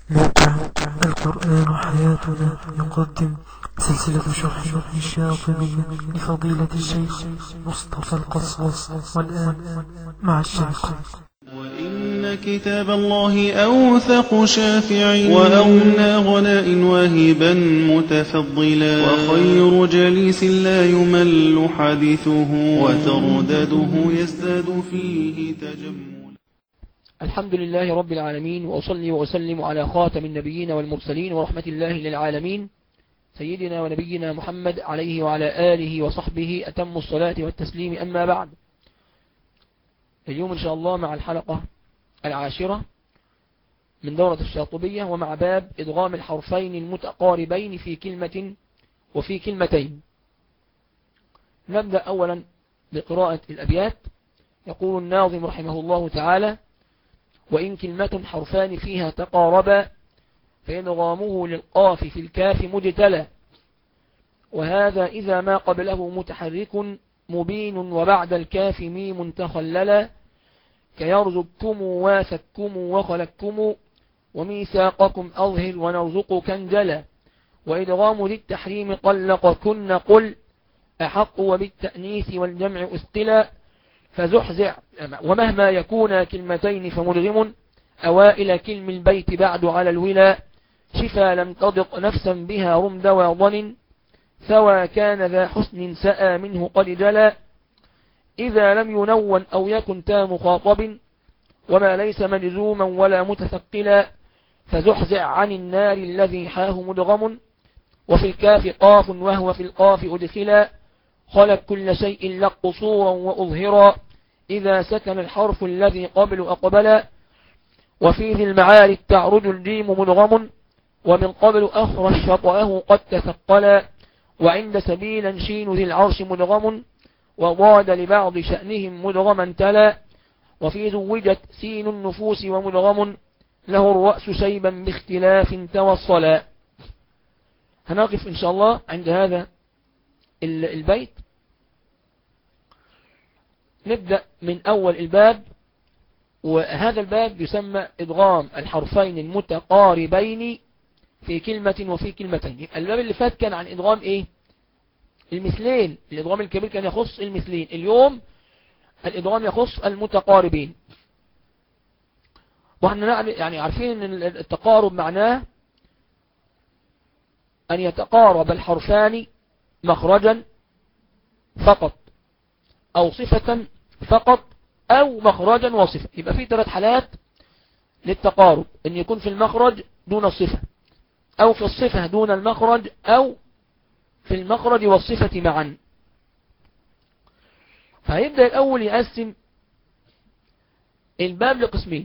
موقع القرآن حياتنا يقدم سلسلة شرح الشاطبية لفضيلة الشيخ مصطفى القصص والآن مع الشيخ وإن كتاب الله أوثق شافع وأغنى غناء واهبا متفضلا وخير جليس لا يمل حديثه وتردده يزداد فيه تجملا الحمد لله رب العالمين وأصلي وأسلم على خاتم النبيين والمرسلين ورحمة الله للعالمين سيدنا ونبينا محمد عليه وعلى آله وصحبه أتم الصلاة والتسليم أما بعد اليوم إن شاء الله مع الحلقة العاشرة من دورة الشاطبية ومع باب إدغام الحرفين المتقاربين في كلمة وفي كلمتين نبدأ أولا بقراءة الأبيات يقول الناظم رحمه الله تعالى وإن كلمة حرفان فيها تقاربا فإدغامه للقاف في الكاف مجتلى وهذا إذا ما قبله متحرك مبين وبعد الكاف ميم تخللا كيرزقكم واثكم وخلقكم وميثاقكم أظهر ونرزقك انجلا وإدغام ذي التحريم طلق كن قل أحق وبالتأنيث والجمع أثقلا فزحزع ومهما يكون كلمتين فمدغم أوائل كلم البيت بعد على الولا شفا لم تضق نفسا بها رمد وظن سوى كان ذا حسن سأى منه قد جلا إذا لم ينون أو يكن تا مخاطب وما ليس مجزوما ولا متثقلا فزحزع عن النار الذي حاه مدغم وفي الكاف قاف وهو في القاف أدخلا خلق كل شيء لق قصورا وأظهرا إذا سكن الحرف الذي قبل أقبل وفي ذي المعارك تعرج الجيم مدغم ومن قبل أخرج شطأه قد تثقلا وعند سبيلا شين ذي العرش مدغم وضاد لبعض شأنهم مدغما تلا وفي زوجت سين النفوس ومدغم له الرأس شيبا باختلاف توصلا هنقف إن شاء الله عند هذا البيت نبدأ من أول الباب وهذا الباب يسمى إدغام الحرفين المتقاربين في كلمة وفي كلمتين الباب اللي فات كان عن إدغام إيه المثلين الإدغام الكبير كان يخص المثلين اليوم الإدغام يخص المتقاربين وإحنا يعني عارفين أن التقارب معناه أن يتقارب الحرفان مخرجا فقط أو صفة فقط أو مخرجا وصفة يبقى في ثلاث حالات للتقارب أن يكون في المخرج دون الصفة أو في الصفة دون المخرج أو في المخرج والصفة معا فهيبدأ الأول يقسم الباب لقسمين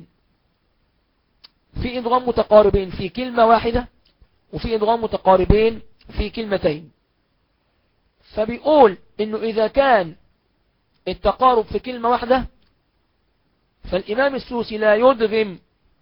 في إدغام متقاربين في كلمة واحدة وفي إدغام متقاربين في كلمتين فبيقول إنه إذا كان التقارب في كلمة واحدة فالإمام السوسي لا يدغم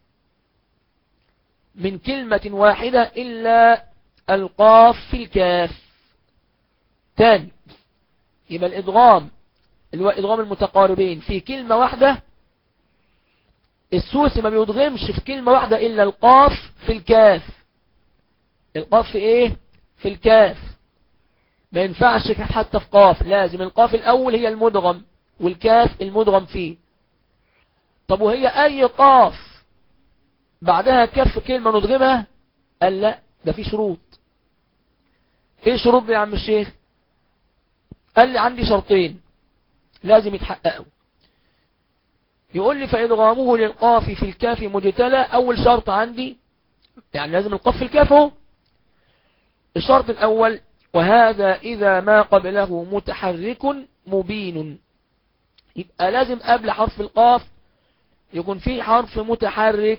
من كلمة واحدة إلا القاف في الكاف تاني يبقى الإدغام اللي هو إدغام المتقاربين في كلمة واحدة السوسي ما بيدغمش في كلمة واحدة إلا القاف في الكاف القاف في إيه في الكاف ما ينفعش حتى في قاف لازم القاف الأول هي المدغم والكاف المدغم فيه طب وهي أي قاف بعدها كف كلمة ندغمها قال لا ده في شروط ايه شروط دي يا عم الشيخ قال لي عندي شرطين لازم يتحققوا يقول لي فإدغامه للقاف في الكاف مجتلى أول شرط عندي يعني لازم القاف في الكاف هو الشرط الأول وهذا إذا ما قبله متحرك مبين يبقى لازم قبل حرف القاف يكون فيه حرف متحرك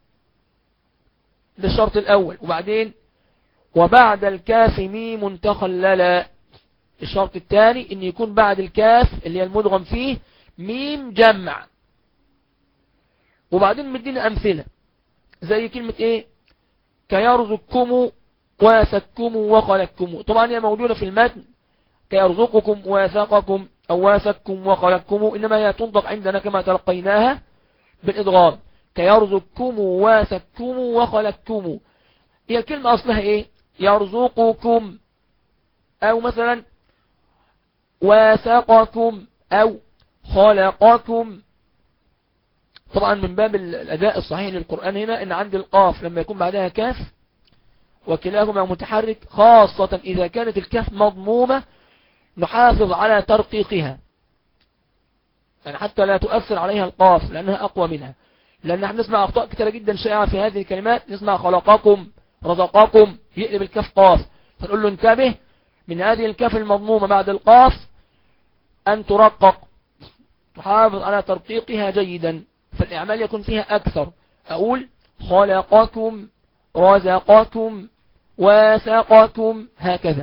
ده الشرط الأول وبعدين وبعد الكاف ميم تخللا الشرط الثاني ان يكون بعد الكاف اللي هي المدغم فيه ميم جمع وبعدين مدينا أمثلة زي كلمة ايه كيرزقكم واثكم وخلقكم طبعا هي موجودة في المتن كيرزقكم واثقكم أو واثكم وخلقكم إنما هي تنطق عندنا كما تلقيناها بالإضغام كيرزقكم واسكتم وخلقتم هي الكلمة أصلها إيه يرزقكم أو مثلا وسقكم أو خلقكم طبعا من باب الأداء الصحيح للقرآن هنا إن عند القاف لما يكون بعدها كاف وكلاهما متحرك خاصة إذا كانت الكاف مضمومة نحافظ على ترقيقها يعني حتى لا تؤثر عليها القاف لأنها أقوى منها لأن احنا نسمع أخطاء كثيرة جدا شائعة في هذه الكلمات نسمع خلقكم رزقكم يقلب الكاف قاف فنقول له انتبه من هذه الكاف المضمومة بعد القاف أن ترقق تحافظ على ترقيقها جيدا فالإعمال يكون فيها أكثر أقول خلقكم رزقكم وسقكم هكذا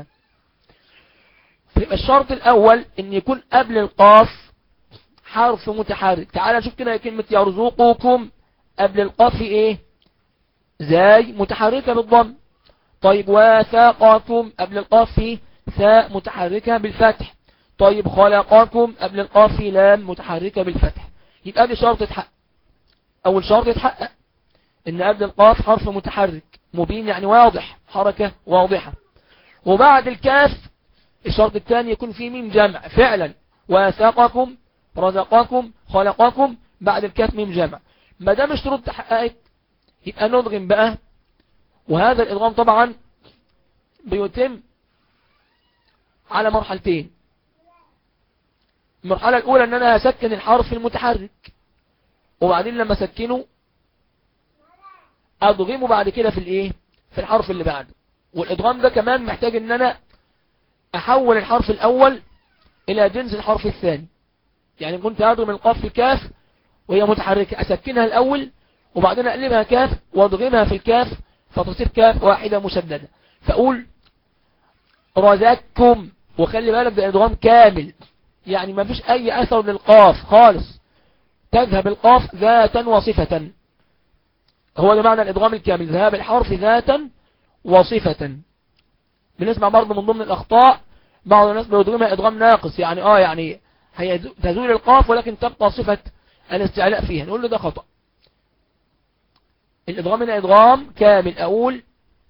الشرط الأول أن يكون قبل القاف حرف متحرك تعال نشوف كده كلمة يرزقكم قبل القاف في ايه زاي متحركة بالضم طيب وساقكم قبل القاف في ثاء متحركة بالفتح طيب خلقكم قبل القاف في لام متحركة بالفتح يبقى دي شرط يتحقق اول شرط يتحقق ان قبل القاف حرف متحرك مبين يعني واضح حركة واضحة وبعد الكاف الشرط الثاني يكون فيه ميم جمع فعلا وساقكم رزقكم خلقكم بعد الكاف ميم جمع ما دام الشروط تحققت يبقى ندغم بقى وهذا الادغام طبعا بيتم على مرحلتين المرحلة الأولى أن أنا هسكن الحرف المتحرك وبعدين لما أسكنه أضغمه بعد كده في الإيه في الحرف اللي بعده والإضغام ده كمان محتاج أن أنا أحول الحرف الأول إلى جنس الحرف الثاني يعني كنت أضغم القاف في كاف وهي متحركة أسكنها الأول وبعدين أقلبها كاف وأضغمها في الكاف فتصير كاف واحدة مشددة فأقول رزقكم وخلي بالك ده إضغام كامل يعني ما فيش أي أثر للقاف خالص تذهب القاف ذاتا وصفة هو ده معنى الإضغام الكامل ذهاب الحرف ذاتا وصفة بنسمع برضه من ضمن الأخطاء بعض الناس بيضغمها إضغام ناقص يعني آه يعني هي تزول القاف ولكن تبقى صفة الاستعلاء فيها نقول له ده خطأ الإضغام هنا إضغام كامل أقول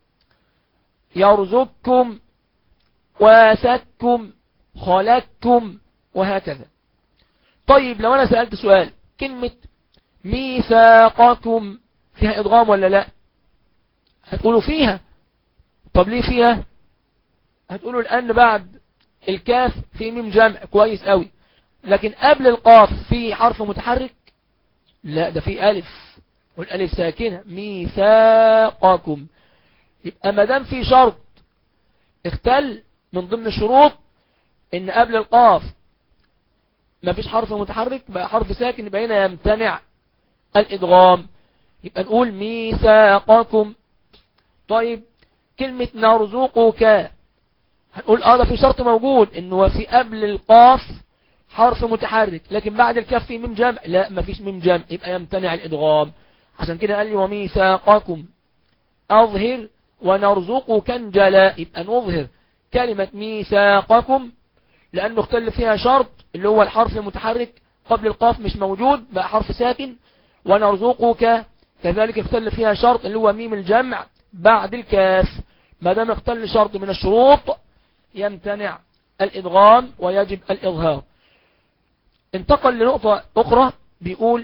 يرزقكم واسككم خلقكم وهكذا طيب لو أنا سألت سؤال كلمة ميثاقكم فيها إضغام ولا لا هتقولوا فيها طب ليه فيها هتقولوا الآن بعد الكاف في ميم جمع كويس قوي لكن قبل القاف في حرف متحرك لا ده في ألف والألف ساكنة ميثاقكم يبقى ما دام في شرط اختل من ضمن الشروط ان قبل القاف ما فيش حرف متحرك بقى حرف ساكن يبقى هنا يمتنع الادغام يبقى نقول ميثاقكم طيب كلمة نرزقك هنقول اه ده في شرط موجود انه في قبل القاف حرف متحرك لكن بعد الكاف في ميم جمع لا ما فيش ميم جمع يبقى يمتنع الادغام عشان كده قال لي وميثاقكم اظهر ونرزقك انجلا يبقى نظهر كلمة ميثاقكم لانه اختل فيها شرط اللي هو الحرف المتحرك قبل القاف مش موجود بقى حرف ساكن ونرزقك كذلك اختل فيها شرط اللي هو ميم الجمع بعد الكاف ما دام اختل شرط من الشروط يمتنع الادغام ويجب الاظهار انتقل لنقطة أخرى بيقول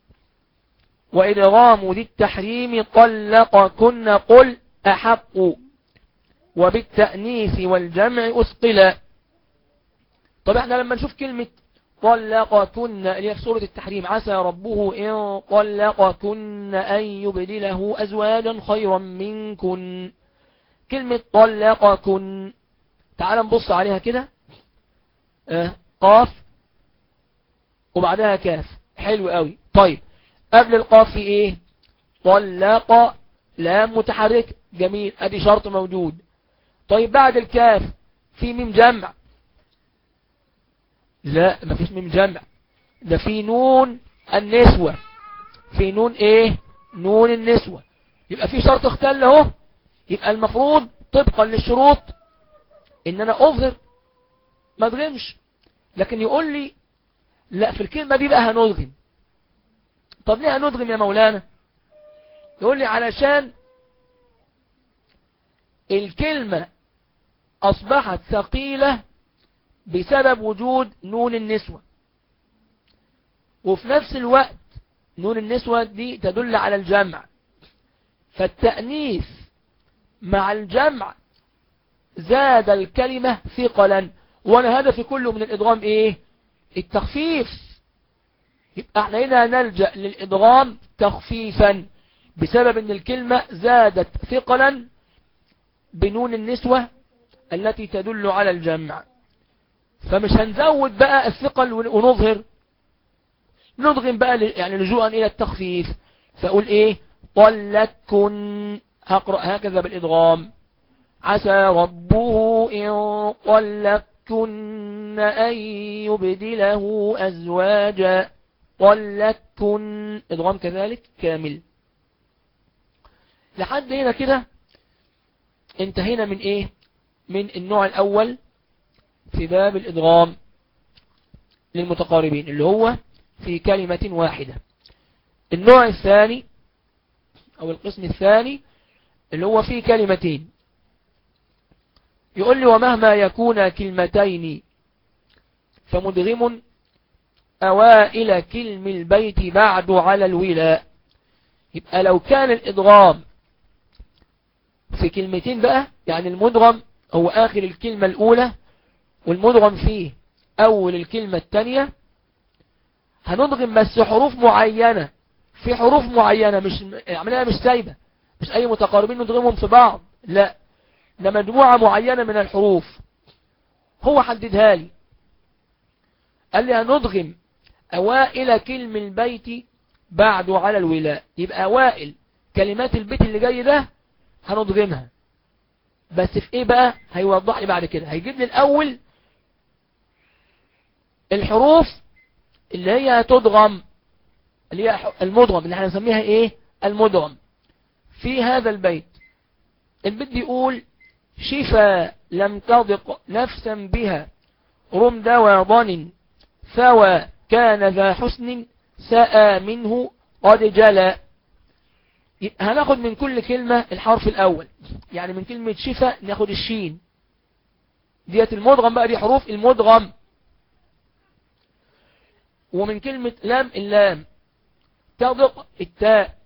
وإدغام ذي التحريم طلق كن قل أحق وبالتأنيث والجمع أسقلا طب احنا لما نشوف كلمة طلقكن اللي هي في سورة التحريم عسى ربه إن طلقكن أن يبدله أزواجا خيرا منكن كلمة طلقكن تعال نبص عليها كده اه قاف وبعدها كاف حلو قوي طيب قبل القاف في ايه طلق لام متحرك جميل ادي شرط موجود طيب بعد الكاف في ميم جمع لا مفيش ميم جمع ده في نون النسوة في نون ايه نون النسوة يبقى في شرط اختل اهو يبقى المفروض طبقا للشروط ان انا اظهر ما ادغمش لكن يقول لي لا في الكلمة دي بقى هندغم طب ليه هندغم يا مولانا يقول لي علشان الكلمة أصبحت ثقيلة بسبب وجود نون النسوة وفي نفس الوقت نون النسوة دي تدل على الجمع فالتأنيث مع الجمع زاد الكلمة ثقلا وانا هدفي كله من الادغام ايه التخفيف يبقى احنا هنا نلجأ للادغام تخفيفا بسبب ان الكلمة زادت ثقلا بنون النسوة التي تدل على الجمع فمش هنزود بقى الثقل ونظهر نضغم بقى يعني لجوءا الى التخفيف فاقول ايه طلتكن هقرأ هكذا بالادغام عسى ربه إن طلقتن أن يبدله أزواجا طلقتن إضغام كذلك كامل لحد هنا كده انتهينا من ايه من النوع الاول في باب الادغام للمتقاربين اللي هو في كلمة واحدة النوع الثاني او القسم الثاني اللي هو في كلمتين يقول لي ومهما يكون كلمتين فمدغم أوائل كلم البيت بعد على الولاء يبقى لو كان الإدغام في كلمتين بقى يعني المدغم هو آخر الكلمة الأولى والمدغم فيه أول الكلمة الثانية هندغم بس حروف معينة في حروف معينة مش عملها مش سايبة مش أي متقاربين ندغمهم في بعض لا ده مجموعة معينة من الحروف هو حددها لي قال لي هندغم أوائل كلم البيت بعد على الولاء يبقى أوائل كلمات البيت اللي جاي ده هندغمها بس في ايه بقى هيوضح لي بعد كده هيجيب لي الأول الحروف اللي هي هتدغم اللي هي المدغم اللي احنا نسميها ايه المدغم في هذا البيت البيت بيقول شفا لم تضق نفسا بها رم دوى ضن ثوى كان ذا حسن ساء منه قد جلى هناخد من كل كلمة الحرف الأول يعني من كلمة شفا ناخد الشين ديت المدغم بقى دي حروف المدغم ومن كلمة لام اللام تضق التاء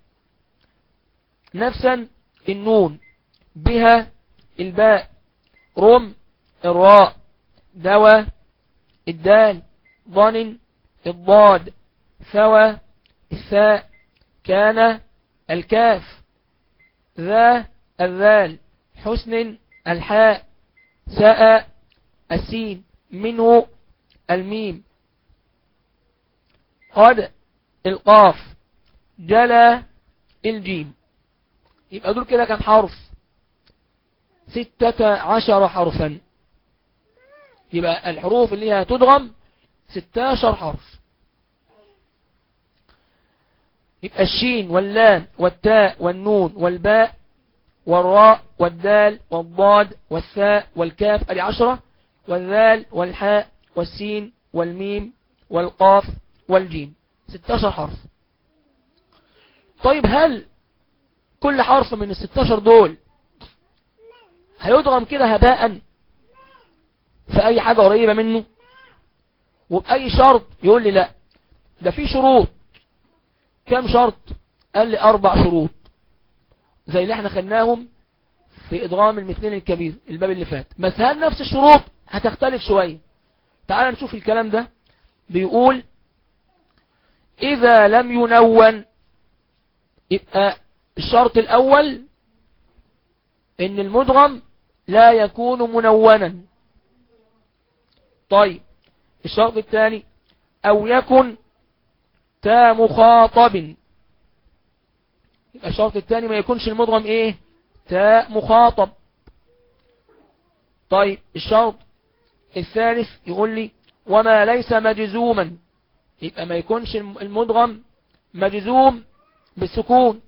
نفسا النون بها الباء رم الراء دواء الدال ضن الضاد ثوى الثاء كان الكاف ذا الذال حسن الحاء ساء السين منه الميم قد القاف جلا الجيم يبقى دول كده كان حرف ستة عشر حرفا يبقى الحروف اللي هي تدغم ستاشر حرف يبقى الشين واللام والتاء والنون والباء والراء والدال والضاد والثاء والكاف ادي عشرة والذال والحاء والسين والميم والقاف والجيم ستاشر حرف طيب هل كل حرف من الستاشر دول هيضغم كده هباء في اي حاجة قريبة منه وبأي شرط يقول لي لا ده في شروط كم شرط قال لي اربع شروط زي اللي احنا خدناهم في ادغام المثلين الكبير الباب اللي فات بس هل نفس الشروط هتختلف شوية تعال نشوف الكلام ده بيقول اذا لم ينون يبقى الشرط الاول ان المدغم لا يكون منونا طيب الشرط الثاني او يكن تا مخاطب يبقى الشرط الثاني ما يكونش المدغم ايه تا مخاطب طيب الشرط الثالث يقول لي وما ليس مجزوما يبقى ما يكونش المدغم مجزوم بالسكون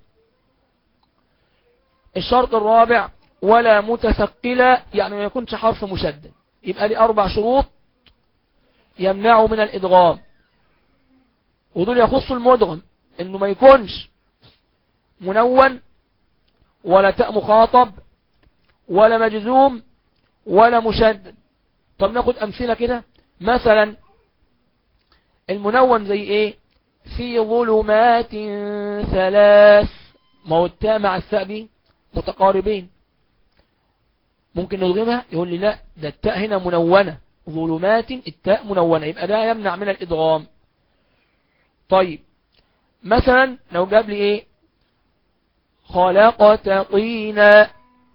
الشرط الرابع ولا متثقلة يعني ما يكونش حرف مشدد يبقى لي أربع شروط يمنعه من الإدغام ودول يخص المدغم انه ما يكونش منون ولا تاء مخاطب ولا مجزوم ولا مشدد طب ناخد امثلة كده مثلا المنون زي ايه في ظلمات ثلاث ما هو التاء مع الثاء دي متقاربين ممكن نضغمها يقول لي لا ده التاء هنا منونة ظلمات التاء منونة يبقى ده يمنع من الإدغام طيب مثلا لو جاب لي ايه خلقت طينا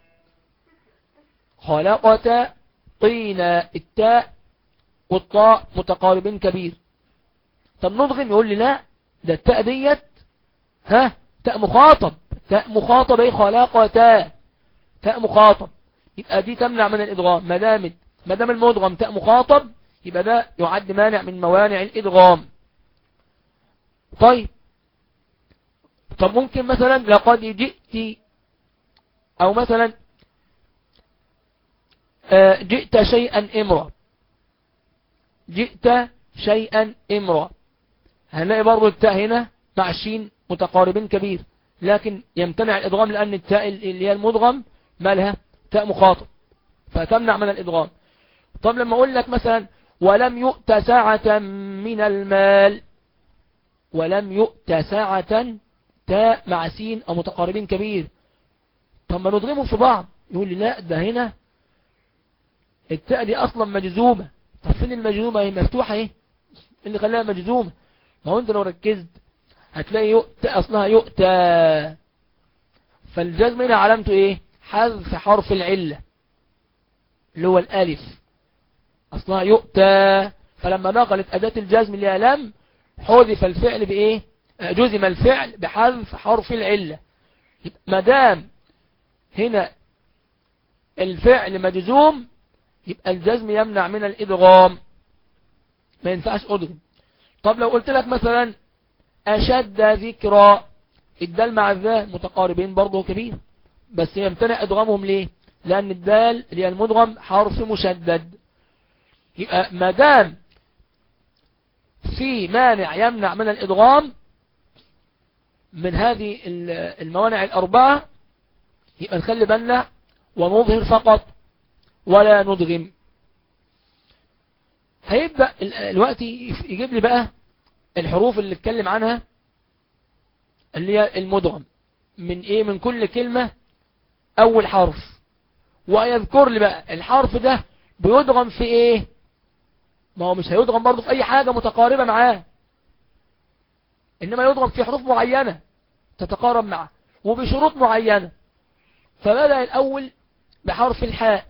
خلقت طينا التاء والطاء متقاربين كبير طب نضغم يقول لي لا ده التاء ديت ها تاء مخاطب تاء مخاطب ايه خلقتا تاء مخاطب يبقى دي تمنع من الادغام ما دامت ما دام المدغم تاء مخاطب يبقى ده يعد مانع من موانع الادغام طيب طب ممكن مثلا لقد جئت او مثلا آه، جئت شيئا امرا جئت شيئا امرا هنلاقي برضو التاء هنا مع الشين متقاربين كبير لكن يمتنع الادغام لان التاء اللي هي المدغم مالها تاء مخاطب فتمنع من الادغام طب لما اقول لك مثلا ولم يؤت ساعة من المال ولم يؤت ساعة تاء مع سين او متقاربين كبير طب ما نضربهم في بعض يقول لي لا ده هنا التاء دي اصلا مجزومة طب فين المجزومة هي مفتوحة ايه اللي خلاها مجزومة ما هو انت لو ركزت هتلاقي يؤتى اصلها يؤتى فالجزم هنا علامته ايه حذف حرف العلة اللي هو الالف اصلها يؤتى فلما نقلت اداة الجزم اللي هي لم حذف الفعل بايه جزم الفعل بحذف حرف العلة ما دام هنا الفعل مجزوم يبقى الجزم يمنع من الادغام ما ينفعش ادغم طب لو قلت لك مثلا اشد ذكرى الدال مع الذال متقاربين برضه كبير بس يمتنع ادغامهم ليه لان الدال اللي هي المدغم حرف مشدد يبقى ما دام في مانع يمنع من الادغام من هذه الموانع الاربعه يبقى نخلي بالنا ونظهر فقط ولا ندغم هيبدأ الوقت يجيب لي بقى الحروف اللي اتكلم عنها اللي هي المدغم من ايه من كل كلمة اول حرف ويذكر لي بقى الحرف ده بيدغم في ايه ما هو مش هيدغم برضه في اي حاجة متقاربة معاه انما يدغم في حروف معينة تتقارب معه وبشروط معينة فبدأ الاول بحرف الحاء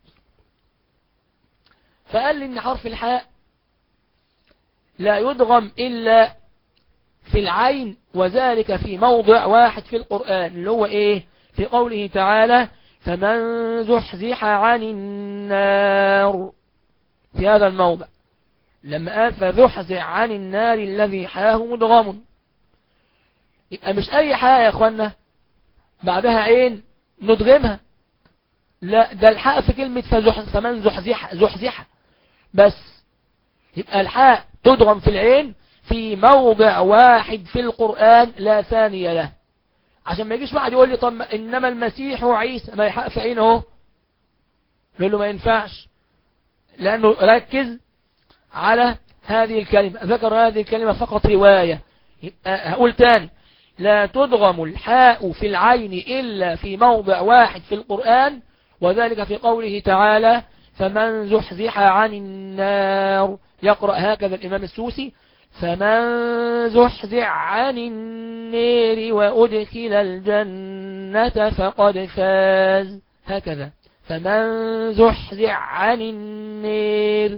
فقال لي ان حرف الحاء لا يدغم إلا في العين وذلك في موضع واحد في القرآن اللي هو إيه في قوله تعالى فمن زحزح عن النار في هذا الموضع لما قال فزحزح عن النار الذي حاه مدغم يبقى مش أي حاء يا أخوانا بعدها عين ندغمها لا ده الحاء في كلمة فزح فمن زحزح زحزح بس يبقى الحاء تدغم في العين في موضع واحد في القرآن لا ثاني له عشان ما يجيش واحد يقول لي طب إنما المسيح عيسى ما يحق في عينه اهو يقول له ما ينفعش لأنه ركز على هذه الكلمة ذكر هذه الكلمة فقط رواية هقول تاني لا تدغم الحاء في العين إلا في موضع واحد في القرآن وذلك في قوله تعالى فمن زحزح عن النار يقرأ هكذا الإمام السوسي فمن زحزح عن النار وأدخل الجنة فقد فاز هكذا فمن زحزح عن النار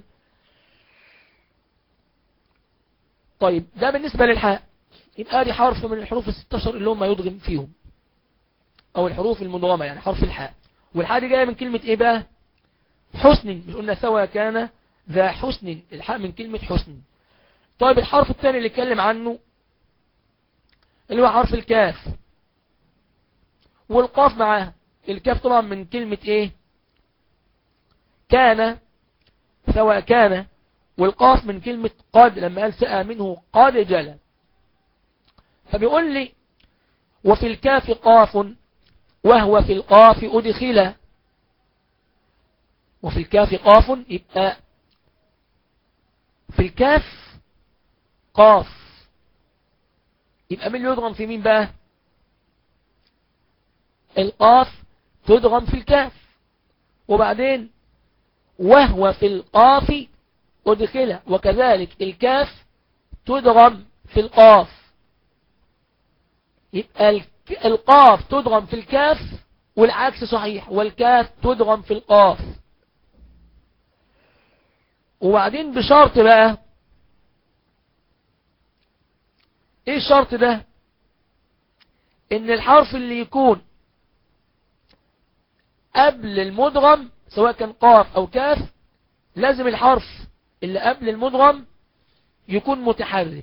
طيب ده بالنسبة للحاء يبقى دي حرف من الحروف الستاشر اللي هم يضغم فيهم او الحروف المدغمة يعني حرف الحاء والحاء دي جاية من كلمة ايه بقى حسن مش قلنا سوى كان ذا حسن الحاء من كلمة حسن طيب الحرف الثاني اللي اتكلم عنه اللي هو حرف الكاف والقاف معاه الكاف طبعا من كلمة ايه كان سواء كان والقاف من كلمة قد لما قال سأى منه قد جل فبيقول لي وفي الكاف قاف وهو في القاف أدخل وفي الكاف قاف يبقى في الكاف قاف يبقى مين يضغم في مين بقى القاف تدغم في الكاف وبعدين وهو في القاف أدخل وكذلك الكاف تدغم في القاف يبقى القاف تدغم في الكاف والعكس صحيح والكاف تدغم في القاف وبعدين بشرط بقى ايه الشرط ده ان الحرف اللي يكون قبل المدغم سواء كان قاف او كاف لازم الحرف اللي قبل المدغم يكون متحرك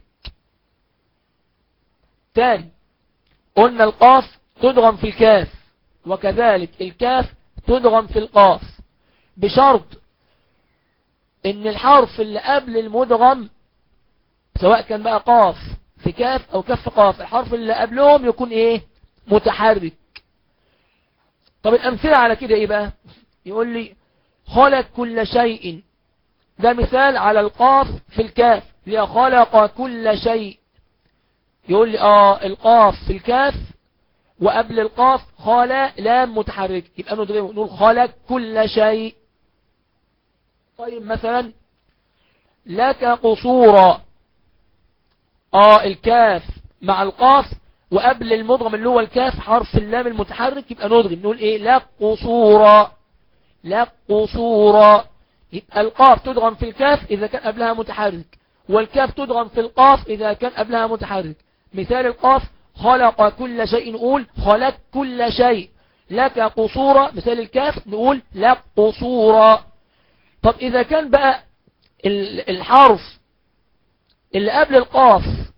تاني قلنا القاف تدغم في الكاف وكذلك الكاف تدغم في القاف بشرط ان الحرف اللي قبل المدغم سواء كان بقى قاف في كاف او كف قاف الحرف اللي قبلهم يكون ايه متحرك طب الامثلة على كده ايه بقى يقول لي خلق كل شيء ده مثال على القاف في الكاف لخلق كل شيء يقول لي اه القاف في الكاف وقبل القاف خلا لام متحرك يبقى نضربه نقول خلق كل شيء طيب مثلا لك قصورا اه الكاف مع القاف وقبل المضغم اللي هو الكاف حرف اللام المتحرك يبقى نضغم نقول ايه لك قصورا لك قصورا يبقى القاف تدغم في الكاف إذا كان قبلها متحرك والكاف تدغم في القاف إذا كان قبلها متحرك مثال القاف خلق كل شيء نقول خلق كل شيء لك قصورا مثال الكاف نقول لك قصورا طب إذا كان بقى الحرف اللي قبل القاف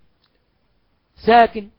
ساكن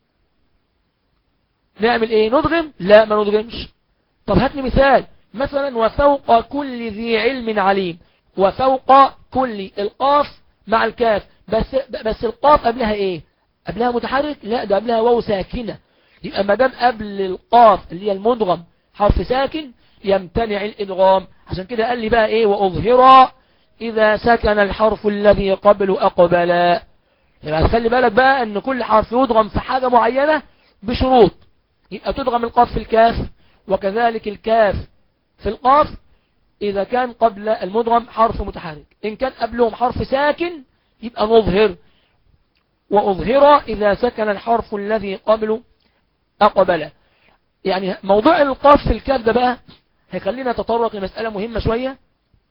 نعمل ايه نضغم لا ما نضغمش طب هات لي مثال مثلا وفوق كل ذي علم عليم وفوق كل القاف مع الكاف بس بس القاف قبلها ايه قبلها متحرك لا ده قبلها واو ساكنه يبقى ما دام قبل القاف اللي هي المدغم حرف ساكن يمتنع الادغام عشان كده قال لي بقى ايه واظهر اذا سكن الحرف الذي قبله اقبل يبقى خلي بالك بقى ان كل حرف يدغم في حاجه معينه بشروط يبقى تدغم القاف في الكاف وكذلك الكاف في القاف إذا كان قبل المدغم حرف متحرك إن كان قبلهم حرف ساكن يبقى نظهر وأظهر إذا سكن الحرف الذي قبله أقبله يعني موضوع القاف في الكاف ده بقى هيخلينا نتطرق لمسألة مهمة شوية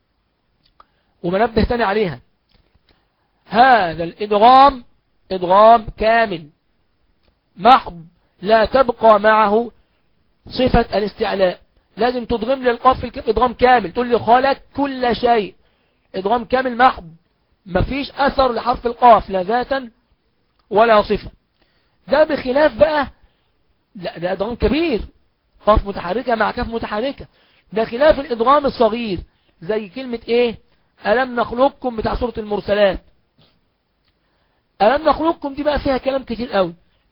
ومنبه تاني عليها هذا الإدغام إدغام كامل محض لا تبقى معه صفة الاستعلاء لازم تضغم لي القاف في الكاف ادغام كامل تقول لي خلق كل شيء ادغام كامل محض مفيش اثر لحرف القاف لا ذاتا ولا صفة ده بخلاف بقى لا ده ادغام كبير قاف متحركة مع كاف متحركة ده خلاف الادغام الصغير زي كلمة ايه ألم نخلقكم بتاع سورة المرسلات ألم نخلقكم دي بقى فيها كلام كتير قوي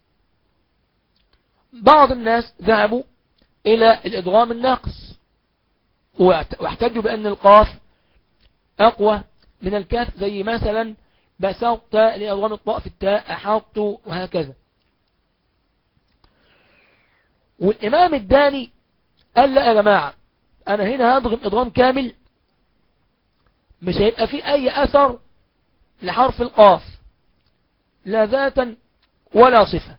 بعض الناس ذهبوا إلى الإدغام الناقص واحتجوا بأن القاف أقوى من الكاف زي مثلا بسطت لأدغام الطاء في التاء أحط وهكذا والإمام الداني قال لا يا جماعة أنا هنا هضغم إدغام كامل مش هيبقى فيه أي أثر لحرف القاف لا ذاتا ولا صفة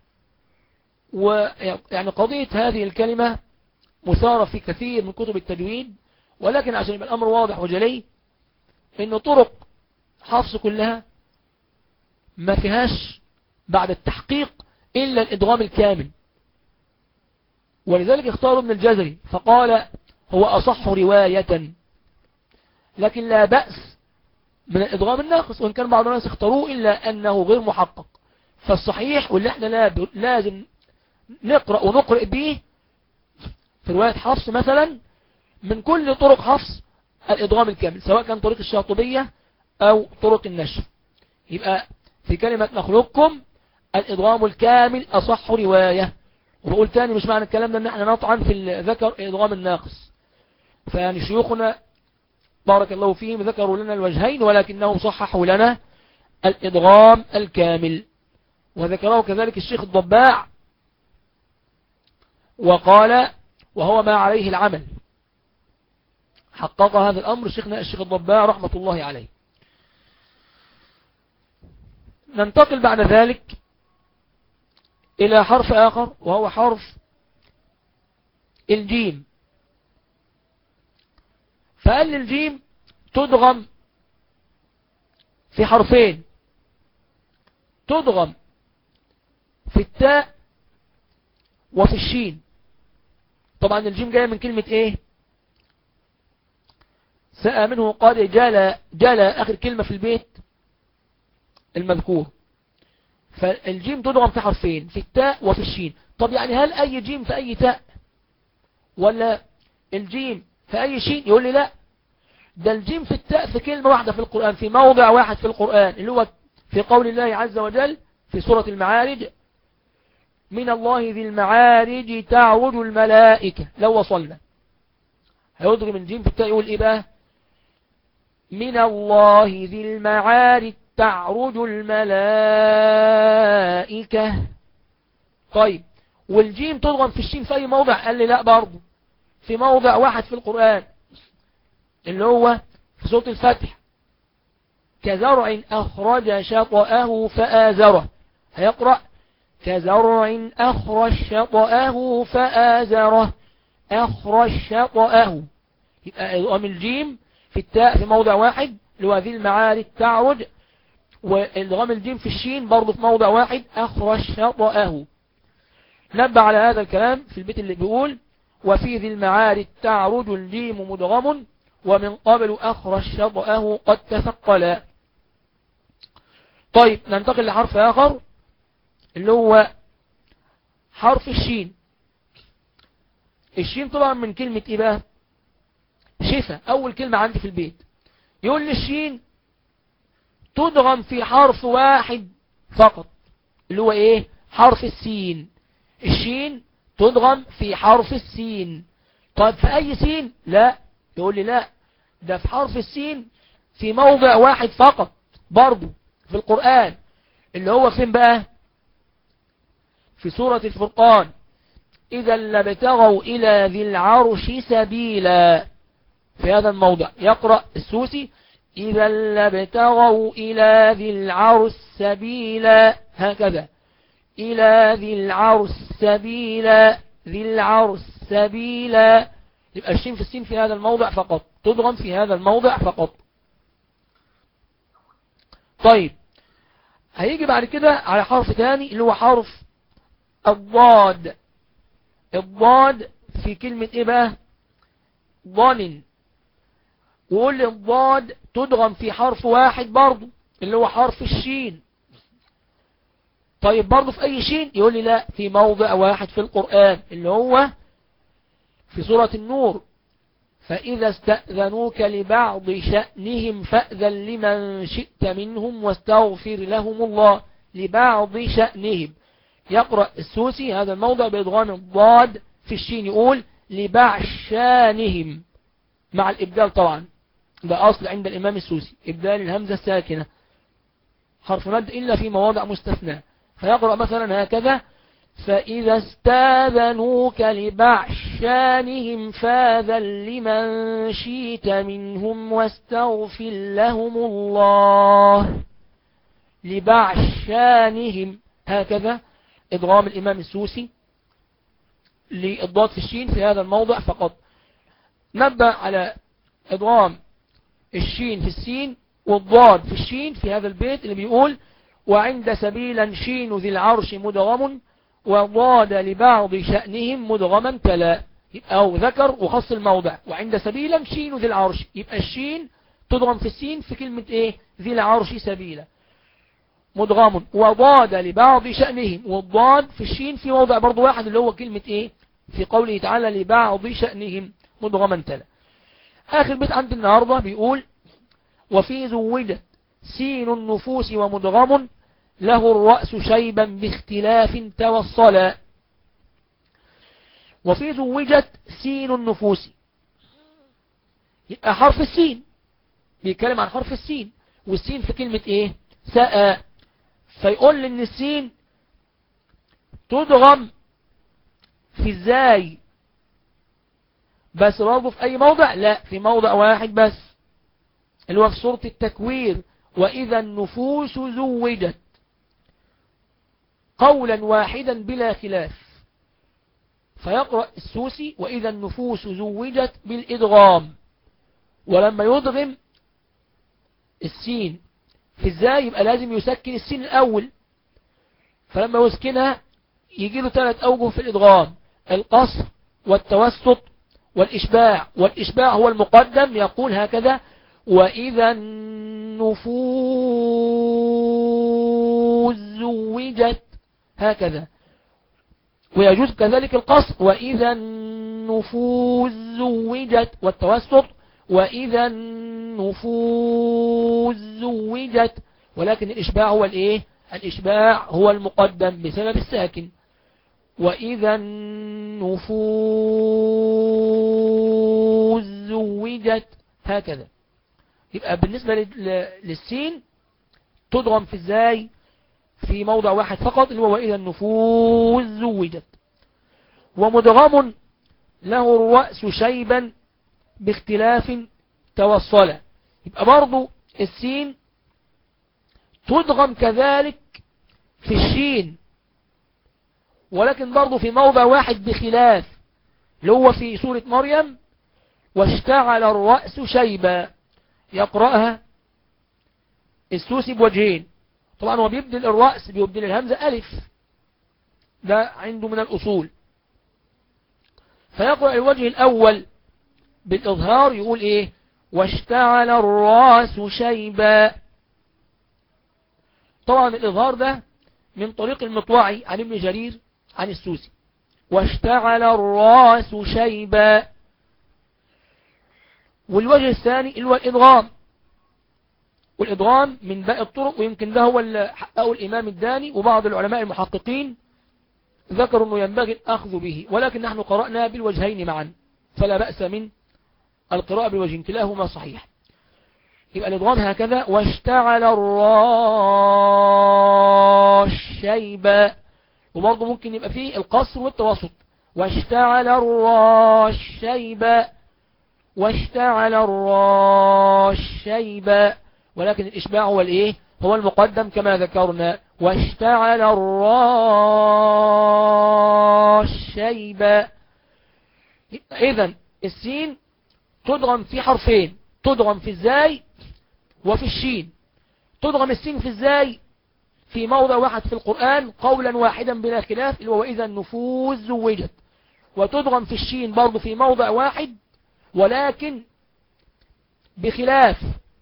ويعني قضية هذه الكلمة مثارة في كثير من كتب التدوين ولكن عشان يبقى الأمر واضح وجلي إن طرق حفظ كلها ما فيهاش بعد التحقيق إلا الإدغام الكامل ولذلك اختاروا ابن الجزري فقال هو أصح رواية لكن لا بأس من الإدغام الناقص وإن كان بعض الناس اختاروه إلا أنه غير محقق فالصحيح واللي احنا لازم نقرأ ونقرأ به في رواية حفص مثلا من كل طرق حفص الإدغام الكامل سواء كان طريق الشاطبية أو طرق النشر يبقى في كلمة نخلقكم الإدغام الكامل أصح رواية وبقول تاني مش معنى الكلام ده ان احنا نطعن في الذكر ادغام الناقص فيعني شيوخنا بارك الله فيهم ذكروا لنا الوجهين ولكنهم صححوا لنا الادغام الكامل وذكره كذلك الشيخ الضباع وقال وهو ما عليه العمل حقق هذا الأمر شيخنا الشيخ الضباع رحمة الله عليه ننتقل بعد ذلك إلى حرف آخر وهو حرف الجيم فقال الجيم تدغم في حرفين تدغم في التاء وفي الشين طبعا الجيم جاية من كلمة ايه سأى منه قال جال جال آخر كلمة في البيت المذكور فالجيم تدغم في حرفين في التاء وفي الشين طب يعني هل أي جيم في أي تاء ولا الجيم في أي شين يقول لي لا ده الجيم في التاء في كلمة واحدة في القرآن في موضع واحد في القرآن اللي هو في قول الله عز وجل في سورة المعارج من الله ذي المعارج تعرج الملائكة لو وصلنا هيضرب الجيم في التاء يقول إيه بقى من الله ذي المعارج تعرج الملائكة طيب والجيم تضغم في الشين في أي موضع قال لي لا برضه في موضع واحد في القرآن اللي هو في سورة الفتح كزرع أخرج شطأه فآزره هيقرأ كزرع أخرج شطأه فآزره أخرج شطأه يبقى الجيم في التاء في موضع واحد اللي هو ذي المعارج تعرج والغام الجيم في الشين برضه في موضع واحد أخرج شطأه نبع على هذا الكلام في البيت اللي بيقول وفي ذي المعارج تعرج الجيم مدغم ومن قبل أخرج شطأه قد تثقل طيب ننتقل لحرف آخر اللي هو حرف الشين الشين طبعا من كلمة ايه بقى شفا اول كلمة عندي في البيت يقول لي الشين تدغم في حرف واحد فقط اللي هو ايه حرف السين الشين تدغم في حرف السين طيب في اي سين لا يقول لي لا ده في حرف السين في موضع واحد فقط برضو في القرآن اللي هو فين بقى في سورة الفرقان إذا لابتغوا إلى ذي العرش سبيلا في هذا الموضع يقرأ السوسي إذا لابتغوا إلى ذي العرش سبيلا هكذا إلى ذي العرش سبيلا ذي العرش سبيلا يبقى الشين في السين في هذا الموضع فقط تضغم في هذا الموضع فقط طيب هيجي بعد كده على حرف ثاني اللي هو حرف الضاد الضاد في كلمة ايه بقى ضن وقول لي الضاد تدغم في حرف واحد برضو اللي هو حرف الشين طيب برضو في اي شين يقول لي لا في موضع واحد في القرآن اللي هو في سورة النور فإذا استأذنوك لبعض شأنهم فأذن لمن شئت منهم واستغفر لهم الله لبعض شأنهم يقرأ السوسي هذا الموضع بإضغام الضاد في الشين يقول لبعشانهم مع الإبدال طبعا ده أصل عند الإمام السوسي إبدال الهمزة الساكنة حرف مد إلا في مواضع مستثنى فيقرأ مثلا هكذا فإذا استاذنوك لبعشانهم فاذن لمن شيت منهم واستغفر لهم الله لبعشانهم هكذا إضغام الإمام السوسي لإضاد في الشين في هذا الموضع فقط نبدأ على إضغام الشين في السين والضاد في الشين في هذا البيت اللي بيقول وعند سبيلا شين ذي العرش مدغم وضاد لبعض شأنهم مدغما تلا أو ذكر وخص الموضع وعند سبيلا شين ذي العرش يبقى الشين تضغم في السين في كلمة ايه ذي العرش سبيلا مدغم وضاد لبعض شأنهم والضاد في الشين في موضع برضو واحد اللي هو كلمة ايه في قوله تعالى لبعض شأنهم مدغما تلا آخر بيت عند النهاردة بيقول وفي زوجت سين النفوس ومدغم له الرأس شيبا باختلاف توصلا وفي زوجت سين النفوس يبقى حرف السين بيتكلم عن حرف السين والسين في كلمة ايه ساء فيقول ان السين تدغم في ازاي بس برضه في اي موضع لا في موضع واحد بس اللي هو في سورة التكوير واذا النفوس زوجت قولا واحدا بلا خلاف فيقرأ السوسي وإذا النفوس زوجت بالإدغام ولما يدغم السين في ازاي يبقى لازم يسكن السين الأول فلما يسكنها يجي له ثلاث أوجه في الإدغام القصر والتوسط والإشباع والإشباع هو المقدم يقول هكذا وإذا النفوس زوجت هكذا ويجوز كذلك القصر وإذا النفوس زوجت والتوسط وإذا النفوس زوجت ولكن الإشباع هو الإيه الإشباع هو المقدم بسبب الساكن وإذا النفوس زوجت هكذا يبقى بالنسبة للسين تضغم في ازاي في موضع واحد فقط اللي هو وإذا النفوس زوجت ومدغم له الرأس شيبا باختلاف توصل يبقى برضو السين تدغم كذلك في الشين ولكن برضو في موضع واحد بخلاف اللي هو في سورة مريم واشتعل الرأس شيبا يقرأها السوسي بوجهين طبعا هو بيبدل الرأس بيبدل الهمزة ألف ده عنده من الأصول فيقرأ الوجه الأول بالإظهار يقول إيه واشتعل الراس شيبا طبعا الإظهار ده من طريق المطوعي عن ابن جرير عن السوسي واشتعل الراس شيبا والوجه الثاني اللي هو الإدغام والإدغام من باقي الطرق ويمكن ده هو اللي حققه الإمام الداني وبعض العلماء المحققين ذكروا أنه ينبغي الأخذ به ولكن نحن قرأنا بالوجهين معا فلا بأس من القراءة بالوجهين كلاهما صحيح يبقى الإدغام هكذا واشتعل الراش شيبا وبرضه ممكن يبقى فيه القصر والتوسط واشتعل الراش شيبا واشتعل الراش شيبا ولكن الإشباع هو الإيه هو المقدم كما ذكرنا واشتعل الراش شيبا إذا السين تدغم في حرفين تدغم في الزاي وفي الشين تدغم السين في الزاي في موضع واحد في القرآن قولا واحدا بلا خلاف اللي هو إذا النفوذ زوجت وتدغم في الشين برضو في موضع واحد ولكن بخلاف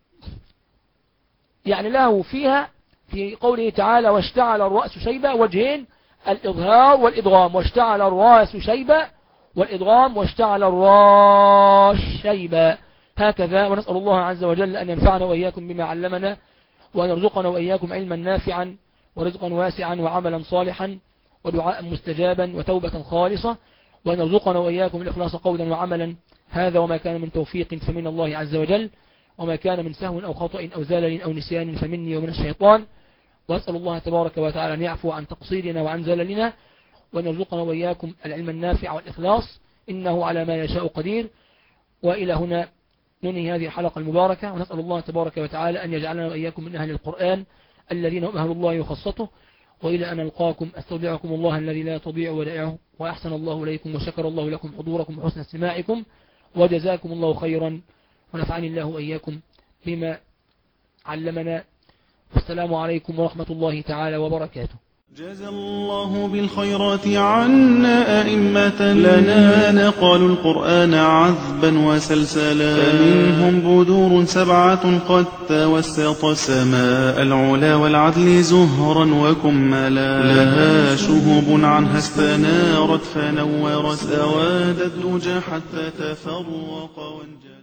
يعني له فيها في قوله تعالى واشتعل الرأس شيبا وجهين الإظهار والإضغام واشتعل الرأس شيبا والإضغام واشتعل الراس شيبا هكذا ونسأل الله عز وجل أن ينفعنا وإياكم بما علمنا وأن يرزقنا وإياكم علما نافعا ورزقا واسعا وعملا صالحا ودعاء مستجابا وتوبة خالصة وأن يرزقنا وإياكم الإخلاص قولا وعملا هذا وما كان من توفيق فمن الله عز وجل وما كان من سهو أو خطأ أو زلل أو نسيان فمني ومن الشيطان وأسأل الله تبارك وتعالى أن يعفو عن تقصيرنا وعن زللنا وأن يرزقنا وإياكم العلم النافع والإخلاص إنه على ما يشاء قدير وإلى هنا ننهي هذه الحلقة المباركة ونسأل الله تبارك وتعالى أن يجعلنا وإياكم من أهل القرآن الذين هم أهل الله وخاصته وإلى أن ألقاكم أستودعكم الله الذي لا تضيع ودائعه وأحسن الله إليكم وشكر الله لكم حضوركم وحسن استماعكم وجزاكم الله خيرا ونفعني الله وإياكم بما علمنا والسلام عليكم ورحمة الله تعالى وبركاته جزى الله بالخيرات عنا أئمة لنا نقالوا القرآن عذبا وسلسلا فمنهم بدور سبعة قد توسط سماء العلا والعدل زهرا وكملا لها شهب عنها استنارت فنورت سواد الدجى حتى تفرق وانجلى